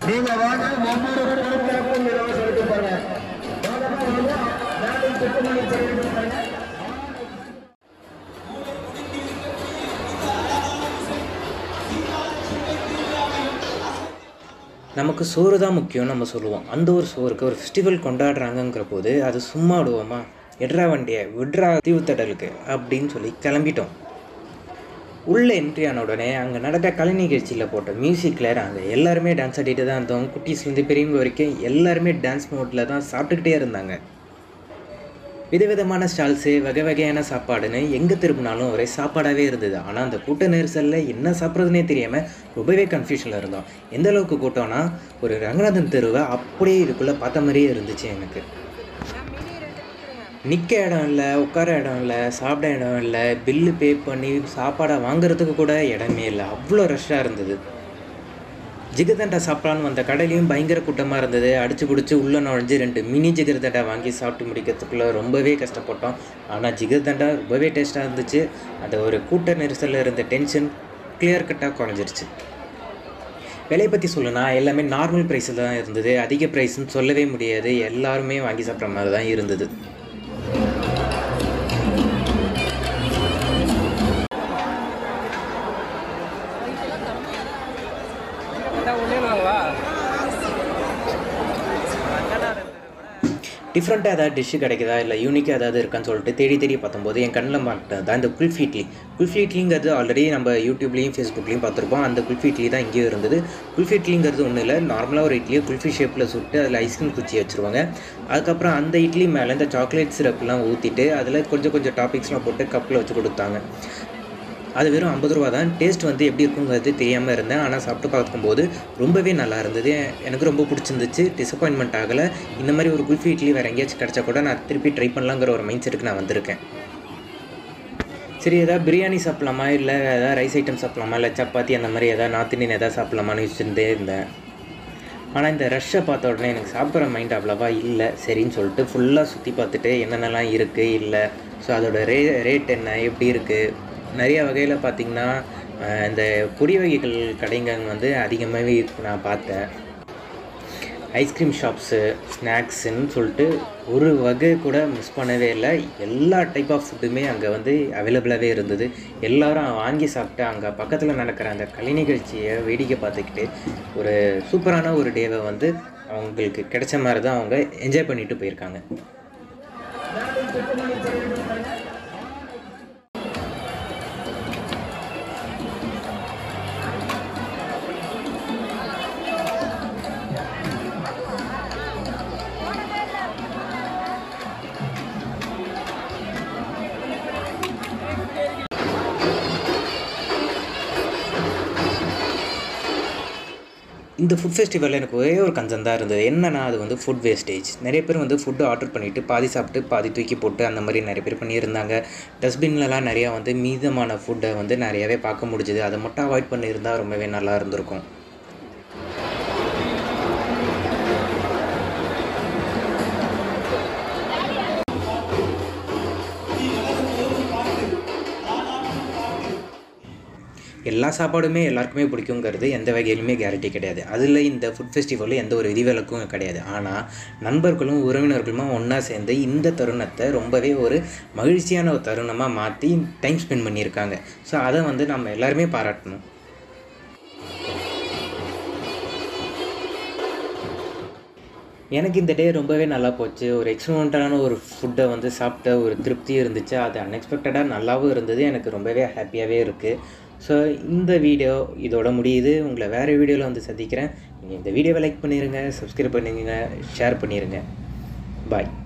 நீங்க வாங்க ஒவ்வொரு பொருட்களுக்கும் இலவசம் எடுத்து பாருங்க வாங்க, வாங்க. நாளை சுத்தமணி தெரிவித்து பாருங்க நமக்கு சோறு தான் முக்கியம் நம்ம சொல்லுவோம் அந்த ஒரு சோறுக்கு ஒரு ஃபெஸ்டிவல் கொண்டாடுறாங்கங்கிற போது அது சும்மா விடுவோமா எட்ரா வண்டியை விட்ரா தீவுத்தடலுக்கு அப்படின்னு சொல்லி கிளம்பிட்டோம் உள்ளே என்ட்ரி ஆன உடனே அங்கே நடக்கிற கலை நிகழ்ச்சியில் போட்ட மியூசிக்கில் அங்கே எல்லாருமே டான்ஸ் ஆடிட்டு தான் இருந்தோம் குட்டீஸ்லேருந்து பெரியவங்க வரைக்கும் எல்லாருமே டான்ஸ் மோட்டில் தான் சாப்பிட்டுக்கிட்டே இருந்தாங்க விதவிதமான ஸ்டால்ஸு வகை வகையான சாப்பாடுன்னு எங்கே திரும்பினாலும் ஒரே சாப்பாடாகவே இருந்தது ஆனால் அந்த கூட்ட நெரிசலில் என்ன சாப்பிட்றதுனே தெரியாமல் ரொம்பவே கன்ஃபியூஷனில் இருந்தோம் எந்த அளவுக்கு கூட்டம்னா ஒரு ரங்கநாதன் தெருவை அப்படியே இதுக்குள்ளே பார்த்த மாதிரியே இருந்துச்சு எனக்கு நிற்க இடம் இல்லை உட்கார இடம் இல்லை சாப்பிட இடம் இல்லை பில்லு பே பண்ணி சாப்பாடை வாங்குறதுக்கு கூட இடமே இல்லை அவ்வளோ ரஷ்ஷாக இருந்தது ஜிகர்தண்டா சாப்பிடலான்னு வந்த கடையிலையும் பயங்கர கூட்டமாக இருந்தது அடிச்சு பிடிச்சி உள்ளே நுழைஞ்சு ரெண்டு மினி ஜிகர்தண்டா வாங்கி சாப்பிட்டு முடிக்கிறதுக்குள்ளே ரொம்பவே கஷ்டப்பட்டோம் ஆனால் ஜிகர்தண்டா ரொம்பவே டேஸ்ட்டாக இருந்துச்சு அந்த ஒரு கூட்ட நெரிசலில் இருந்த டென்ஷன் கிளியர் கட்டாக குறைஞ்சிருச்சு விலையை பற்றி சொல்லணும்னா எல்லாமே நார்மல் ப்ரைஸில் தான் இருந்தது அதிக ப்ரைஸ்னு சொல்லவே முடியாது எல்லாருமே வாங்கி சாப்பிட்ற மாதிரி தான் இருந்தது டிஃப்ரெண்ட்டாக ஏதாவது டிஷ்ஷு கிடைக்குதா இல்லை யூனிக்காக ஏதாவது இருக்கான்னு சொல்லிட்டு தேடி தேடி பார்த்தம்போது என் கண்ணில் மாட்டேன் தான் இந்த குல்ஃபி இட்லி குல்ஃபி இட்லிங்கிறது ஆல்ரெடி நம்ம யூடியூப்லேயும் ஃபேஸ்புக்லேயும் பார்த்துருப்போம் அந்த குல்ஃபி இட்லி தான் இங்கேயும் இருந்தது குல்ஃபி இட்லிங்கிறது ஒன்றும் இல்லை நார்மலாக ஒரு இட்லியை குல்ஃபி ஷேப்பில் சுட்டு அதில் ஐஸ்கிரீம் குச்சி வச்சுருவாங்க அதுக்கப்புறம் அந்த இட்லி மேலே இந்த சாக்லேட் சிரப்லாம் ஊற்றிட்டு அதில் கொஞ்சம் கொஞ்சம் டாபிக்ஸ்லாம் போட்டு கப்பில் வச்சு கொடுத்தாங்க அது வெறும் ஐம்பது ரூபா தான் டேஸ்ட் வந்து எப்படி இருக்குங்கிறது தெரியாமல் இருந்தேன் ஆனால் சாப்பிட்டு பார்க்கும்போது ரொம்பவே நல்லா இருந்தது எனக்கு ரொம்ப பிடிச்சிருந்துச்சு டிசப்பாயின்மெண்ட் ஆகலை இந்த மாதிரி ஒரு குல்ஃபி இட்லி வேறு எங்கேயாச்சும் கிடச்சா கூட நான் திருப்பி ட்ரை பண்ணலாங்கிற ஒரு மைண்ட் செட்டுக்கு நான் வந்திருக்கேன் சரி எதாவது பிரியாணி சாப்பிட்லாமா இல்லை எதாவது ரைஸ் ஐட்டம் சாப்பிட்லாமா இல்லை சப்பாத்தி அந்த மாதிரி எதாவது நார்த் இந்தியன் எதாவது சாப்பிட்லாமான்னு யோசிச்சுட்டே இருந்தேன் ஆனால் இந்த ரஷ்ஷை பார்த்த உடனே எனக்கு சாப்பிட்ற மைண்ட் அவ்வளோவா இல்லை சரின்னு சொல்லிட்டு ஃபுல்லாக சுற்றி பார்த்துட்டு என்னென்னலாம் இருக்குது இல்லை ஸோ அதோட ரே ரேட் என்ன எப்படி இருக்குது நிறைய வகையில் பார்த்திங்கன்னா அஹ், இந்த பொடி வகைகள் கடைங்க வந்து அதிகமாகவே நான் பார்த்தேன் ஐஸ்கிரீம் ஷாப்ஸு ஸ்நாக்ஸுன்னு சொல்லிட்டு ஒரு வகை கூட மிஸ் பண்ணவே இல்லை எல்லா டைப் ஆஃப் ஃபுட்டுமே அங்கே வந்து அவைலபிளாகவே இருந்தது எல்லாரும் வாங்கி சாப்பிட்டு அங்கே பக்கத்தில் நடக்கிற அந்த கலை நிகழ்ச்சியை வேடிக்கை பார்த்துக்கிட்டு ஒரு சூப்பரான ஒரு டேவை வந்து அவங்களுக்கு கிடைச்ச மாதிரி தான் அவங்க என்ஜாய் பண்ணிட்டு போயிருக்காங்க இந்த ஃபுட் ஃபெஸ்டிவலில் எனக்கு ஒரே ஒரு கன்சர்ன் தான் இருந்தது என்னன்னா அது வந்து ஃபுட் வேஸ்டேஜ் நிறைய பேர் வந்து ஃபுட்டு ஆர்டர் பண்ணிவிட்டு பாதி சாப்பிட்டு பாதி தூக்கி போட்டு அந்த மாதிரி நிறைய பேர் பண்ணியிருந்தாங்க டஸ்ட்பின்லலாம் நிறையா வந்து மீதமான ஃபுட்டை வந்து நிறையாவே பார்க்க முடிஞ்சுது அதை மட்டும் அவாய்ட் பண்ணியிருந்தால் ரொம்பவே நல்லா இருந்திருக்கும் எல்லா சாப்பாடுமே எல்லாருக்குமே பிடிக்குங்கிறது எந்த வகையிலுமே கேரண்டி கிடையாது அதில் இந்த ஃபுட் ஃபெஸ்டிவலில் எந்த ஒரு விதிவிலக்கும் கிடையாது ஆனால் நண்பர்களும் உறவினர்களுமா ஒன்றா சேர்ந்து இந்த தருணத்தை ரொம்பவே ஒரு மகிழ்ச்சியான ஒரு தருணமாக மாற்றி டைம் ஸ்பெண்ட் பண்ணியிருக்காங்க ஸோ அதை வந்து நம்ம எல்லாருமே பாராட்டணும் எனக்கு இந்த டே ரொம்பவே நல்லா போச்சு ஒரு எக்ஸ்பெரிமெண்ட்டான ஒரு ஃபுட்டை வந்து சாப்பிட்ட ஒரு திருப்தி இருந்துச்சு அது அன்எக்ஸ்பெக்டடாக நல்லாவும் இருந்தது எனக்கு ரொம்பவே ஹாப்பியாகவே இருக்குது ஸோ இந்த வீடியோ இதோட முடியுது உங்களை வேறு வீடியோவில் வந்து சந்திக்கிறேன் நீங்கள் இந்த வீடியோவை லைக் பண்ணிடுங்க சப்ஸ்கிரைப் பண்ணிடுங்க ஷேர் பண்ணிடுங்க பாய்